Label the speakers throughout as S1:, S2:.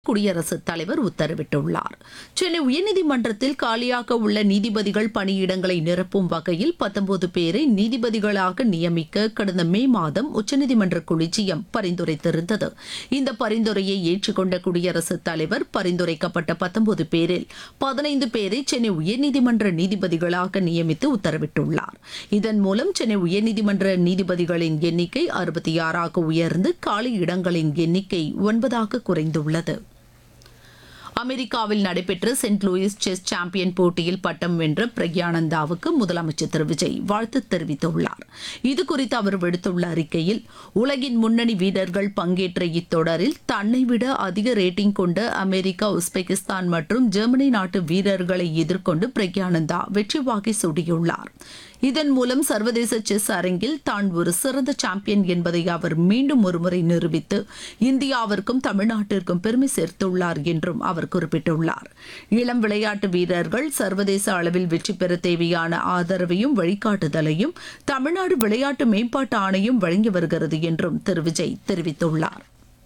S1: குடியரசுத் தலைவர் உத்தரவிட்டுள்ளார் சென்னை உயர்நீதிமன்றத்தில் காலியாக உள்ள நீதிபதிகள் பணியிடங்களை நிரப்பும் வகையில் பத்தொன்பது பேரை நீதிபதிகளாக நியமிக்க கடந்த மே மாதம் உச்சநீதிமன்ற கொலிஜியம் பரிந்துரைத்திருந்தது இந்த பரிந்துரையை ஏற்றுக்கொண்ட குடியரசுத் தலைவர் பரிந்துரைக்கப்பட்ட பத்தொன்பது பேரில் பதினைந்து பேரை சென்னை உயர்நீதிமன்ற நீதிபதிகளாக நியமித்து உத்தரவிட்டுள்ளார் இதன் மூலம் சென்னை உயர்நீதிமன்ற நீதிபதிகளின் எண்ணிக்கை அறுபத்தி ஆறாக உயர்ந்து காலி இடங்களின் எண்ணிக்கை ஒன்பதாக குறைந்துள்ளது அமெரிக்காவில் நடைபெற்ற சென்ட் லூயிஸ் செஸ் சாம்பியன் போட்டியில் பட்டம் வென்ற பிரக்யானந்தாவுக்கு முதலமைச்சர் திரு விஜய் வாழ்த்து தெரிவித்துள்ளார் இதுகுறித்து அவர் விடுத்துள்ள அறிக்கையில் உலகின் முன்னணி வீரர்கள் பங்கேற்ற இத்தொடரில் தன்னை விட அதிக ரேட்டிங் கொண்ட அமெரிக்கா உஸ்பெகிஸ்தான் மற்றும் ஜெர்மனி நாட்டு வீரர்களை எதிர்கொண்டு பிரக்யானந்தா வெற்றி வாகை சூடியுள்ளார் இதன் மூலம் சர்வதேச செஸ் அரங்கில் தான் ஒரு சிறந்த சாம்பியன் என்பதை அவர் மீண்டும் ஒருமுறை நிரூபித்து இந்தியாவிற்கும் தமிழ்நாட்டிற்கும் பெருமை சேர்த்துள்ளார் என்றும் அவர் குறிப்பிட்டுள்ளார் இளம் விளையாட்டு வீரர்கள் சர்வதேச அளவில் வெற்றி பெற தேவையான ஆதரவையும் வழிகாட்டுதலையும் தமிழ்நாடு விளையாட்டு மேம்பாட்டு ஆணையம் வழங்கி வருகிறது என்றும் திரு விஜய் தெரிவித்துள்ளார்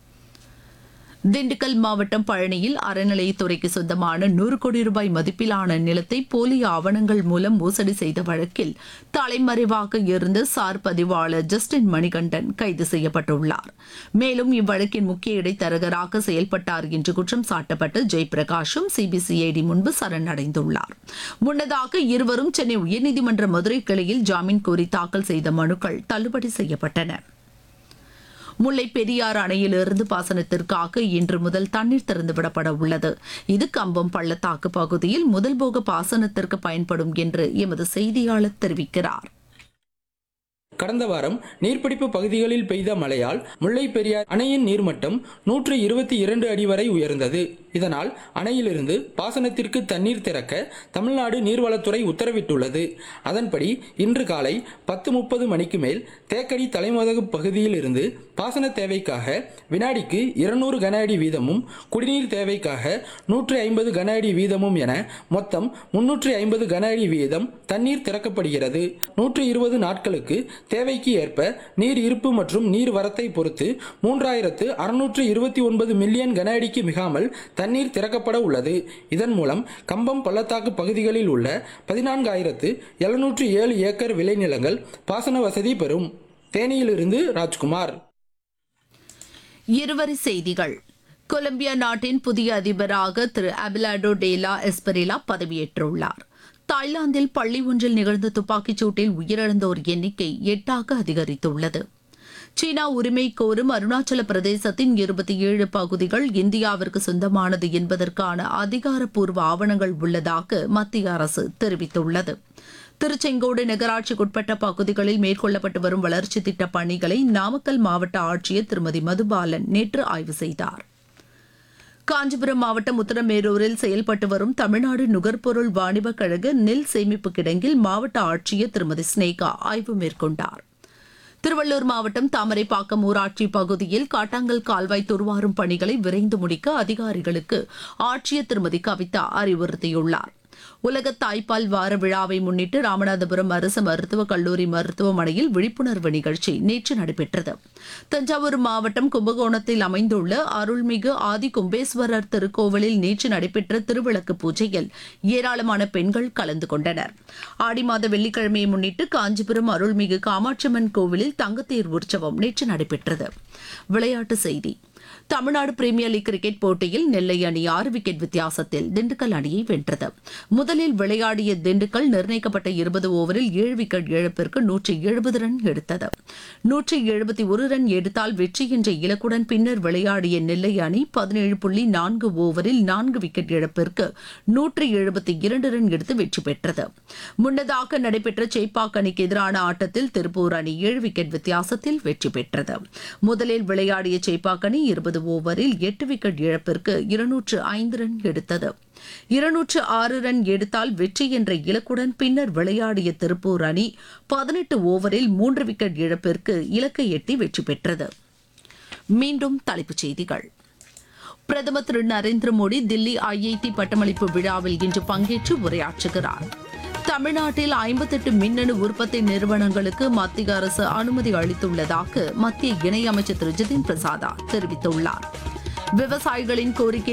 S1: திண்டுக்கல் மாவட்டம் பழனியில் அறநிலையத்துறைக்கு சொந்தமான நூறு கோடி ரூபாய் மதிப்பிலான நிலத்தை போலி ஆவணங்கள் மூலம் மோசடி செய்த வழக்கில் தலைமறைவாக இருந்த சார் பதிவாளர் ஜஸ்டின் மணிகண்டன் கைது செய்யப்பட்டுள்ளார் மேலும் இவ்வழக்கின் முக்கிய இடைத்தரகராக செயல்பட்டார் என்று குற்றம் சாட்டப்பட்டு ஜெயபிரகாஷும் சிபிசிஐடி முன்பு சரணடைந்துள்ளார் முன்னதாக இருவரும் சென்னை உயர்நீதிமன்ற மதுரை கிளையில் ஜாமீன் கோரி தாக்கல் செய்த மனுக்கள் தள்ளுபடி செய்யப்பட்டன முல்லை பெரியாறு அணையிலிருந்து பாசனத்திற்காக இன்று முதல் தண்ணீர் திறந்துவிடப்பட உள்ளது இது கம்பம் பள்ளத்தாக்கு பகுதியில் முதல் போக பாசனத்திற்கு பயன்படும் என்று எமது செய்தியாளர் தெரிவிக்கிறார்
S2: கடந்த வாரம் நீர்பிடிப்பு பகுதிகளில் பெய்த மழையால் முல்லை பெரியார் அணையின் நீர்மட்டம் நூற்று இருபத்தி இரண்டு அடி வரை உயர்ந்தது இதனால் அணையிலிருந்து பாசனத்திற்கு தண்ணீர் திறக்க தமிழ்நாடு நீர்வளத்துறை உத்தரவிட்டுள்ளது அதன்படி இன்று காலை பத்து முப்பது மணிக்கு மேல் தேக்கடி தலைமதகு பகுதியில் இருந்து பாசன தேவைக்காக வினாடிக்கு இருநூறு கன அடி வீதமும் குடிநீர் தேவைக்காக நூற்று ஐம்பது கன அடி வீதமும் என மொத்தம் முன்னூற்று ஐம்பது கன அடி வீதம் தண்ணீர் திறக்கப்படுகிறது நூற்று இருபது நாட்களுக்கு தேவைக்கு ஏற்ப நீர் இருப்பு மற்றும் நீர் வரத்தை பொறுத்து மூன்றாயிரத்து அறுநூற்று இருபத்தி ஒன்பது மில்லியன் கன அடிக்கு மிகாமல் தண்ணீர் திறக்கப்பட உள்ளது இதன் மூலம் கம்பம் பள்ளத்தாக்கு பகுதிகளில் உள்ள பதினான்காயிரத்து எழுநூற்று ஏழு ஏக்கர் விளைநிலங்கள் பாசன வசதி பெறும் தேனியிலிருந்து ராஜ்குமார்
S1: இருவரி செய்திகள் கொலம்பியா நாட்டின் புதிய அதிபராக திரு அபிலாடோ டேலா எஸ்பெரிலா பதவியேற்றுள்ளார் தாய்லாந்தில் பள்ளி ஒன்றில் நிகழ்ந்த துப்பாக்கிச் சூட்டில் உயிரிழந்தோர் எண்ணிக்கை எட்டாக அதிகரித்துள்ளது சீனா உரிமை கோரும் அருணாச்சல பிரதேசத்தின் இருபத்தி ஏழு பகுதிகள் இந்தியாவிற்கு சொந்தமானது என்பதற்கான அதிகாரப்பூர்வ ஆவணங்கள் உள்ளதாக மத்திய அரசு தெரிவித்துள்ளது திருச்செங்கோடு நகராட்சிக்குட்பட்ட பகுதிகளில் மேற்கொள்ளப்பட்டு வரும் வளர்ச்சி திட்டப் பணிகளை நாமக்கல் மாவட்ட ஆட்சியர் திருமதி மதுபாலன் நேற்று ஆய்வு செய்தார் காஞ்சிபுரம் மாவட்டம் உத்தரமேரூரில் செயல்பட்டு வரும் தமிழ்நாடு நுகர்பொருள் வாணிபக் கழக நெல் சேமிப்பு கிடங்கில் மாவட்ட ஆட்சியர் திருமதி ஸ்னேகா ஆய்வு மேற்கொண்டார் திருவள்ளூர் மாவட்டம் தாமரைப்பாக்கம் ஊராட்சி பகுதியில் காட்டாங்கல் கால்வாய் துர்வாரும் பணிகளை விரைந்து முடிக்க அதிகாரிகளுக்கு ஆட்சியர் திருமதி கவிதா அறிவுறுத்தியுள்ளார் உலக தாய்ப்பால் வார விழாவை முன்னிட்டு ராமநாதபுரம் அரசு மருத்துவக் கல்லூரி மருத்துவமனையில் விழிப்புணர்வு நிகழ்ச்சி நேற்று நடைபெற்றது தஞ்சாவூர் மாவட்டம் கும்பகோணத்தில் அமைந்துள்ள அருள்மிகு ஆதி கும்பேஸ்வரர் திருக்கோவிலில் நேற்று நடைபெற்ற திருவிளக்கு பூஜையில் ஏராளமான பெண்கள் கலந்து கொண்டனர் ஆடி மாத வெள்ளிக்கிழமையை முன்னிட்டு காஞ்சிபுரம் அருள்மிகு காமாட்சியம்மன் கோவிலில் தங்கத்தேர் உற்சவம் நேற்று நடைபெற்றது விளையாட்டுச் செய்தி தமிழ்நாடு பிரீமியர் லீக் கிரிக்கெட் போட்டியில் நெல்லை அணி ஆறு விக்கெட் வித்தியாசத்தில் திண்டுக்கல் அணியை வென்றது முதலில் விளையாடிய திண்டுக்கல் நிர்ணயிக்கப்பட்ட இருபது ஓவரில் ஏழு விக்கெட் இழப்பிற்கு நூற்றி எழுபது ரன் எடுத்தது நூற்றி எழுபத்தி ஒரு ரன் எடுத்தால் வெற்றி என்ற இலக்குடன் பின்னர் விளையாடிய நெல்லை அணி பதினேழு புள்ளி நான்கு ஓவரில் நான்கு விக்கெட் இழப்பிற்கு நூற்றி எழுபத்தி இரண்டு ரன் எடுத்து வெற்றி பெற்றது முன்னதாக நடைபெற்ற சேப்பாக் அணிக்கு எதிரான ஆட்டத்தில் திருப்பூர் அணி ஏழு விக்கெட் வித்தியாசத்தில் வெற்றி பெற்றது முதலில் விளையாடிய சேப்பாக் அணி இருபது ஓவரில் எட்டு விக்கெட் இழப்பிற்கு இருநூற்று ஐந்து ரன் எடுத்தது இருநூற்று ஆறு ரன் எடுத்தால் வெற்றி என்ற இலக்குடன் பின்னர் விளையாடிய திருப்பூர் அணி பதினெட்டு ஓவரில் மூன்று விக்கெட் இழப்பிற்கு இலக்கை எட்டி வெற்றி பெற்றது மீண்டும் தலைப்புச் செய்திகள் பிரதமர் திரு நரேந்திர மோடி தில்லி ஐஐடி பட்டமளிப்பு விழாவில் இன்று பங்கேற்று உரையாற்றுகிறார் தமிழ்நாட்டில் ஐம்பத்தெட்டு மின்னணு உற்பத்தி நிறுவனங்களுக்கு மத்திய அரசு அனுமதி அளித்துள்ளதாக மத்திய இணையமைச்சர் திரு ஜிதின் பிரசாதா தெரிவித்துள்ளார் விவசாயிகளின் கோரிக்கை